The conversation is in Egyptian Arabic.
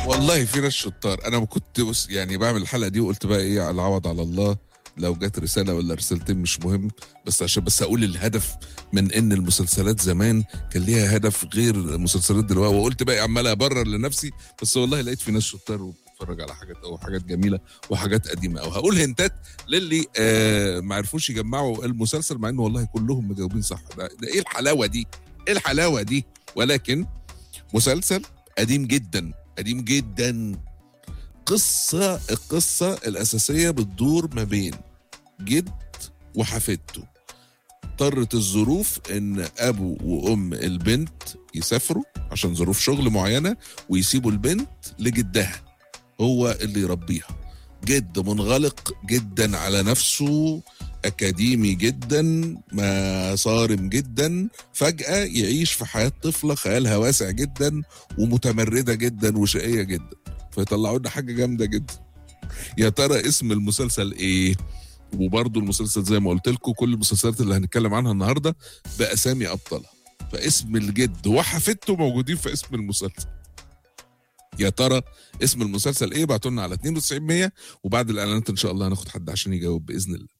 والله في ناس شطار انا كنت بص يعني بعمل الحلقه دي وقلت بقى ايه على العوض على الله لو جت رساله ولا رسالتين مش مهم بس عشان بس اقول الهدف من ان المسلسلات زمان كان ليها هدف غير مسلسلات دلوقتي وقلت بقى عمال ابرر لنفسي بس والله لقيت في ناس شطار وبتتفرج على حاجات او حاجات جميله وحاجات قديمه او هقول هنتات للي آه ما عرفوش يجمعوا المسلسل مع انه والله كلهم مجاوبين صح ده, ده ايه الحلاوه دي ايه الحلاوه دي ولكن مسلسل قديم جدا قديم جدا قصة القصة الأساسية بتدور ما بين جد وحفيدته اضطرت الظروف ان ابو وام البنت يسافروا عشان ظروف شغل معينة ويسيبوا البنت لجدها هو اللي يربيها جد منغلق جدا على نفسه اكاديمي جدا ما صارم جدا فجاه يعيش في حياه طفله خيالها واسع جدا ومتمرده جدا وشقيه جدا فيطلعوا لنا حاجه جامده جدا يا ترى اسم المسلسل ايه وبرضه المسلسل زي ما قلت لكم كل المسلسلات اللي هنتكلم عنها النهارده باسامي ابطالها فاسم الجد وحفيدته موجودين في اسم المسلسل يا ترى اسم المسلسل ايه بعتوا لنا على 9200 وبعد الاعلانات ان شاء الله هناخد حد عشان يجاوب باذن الله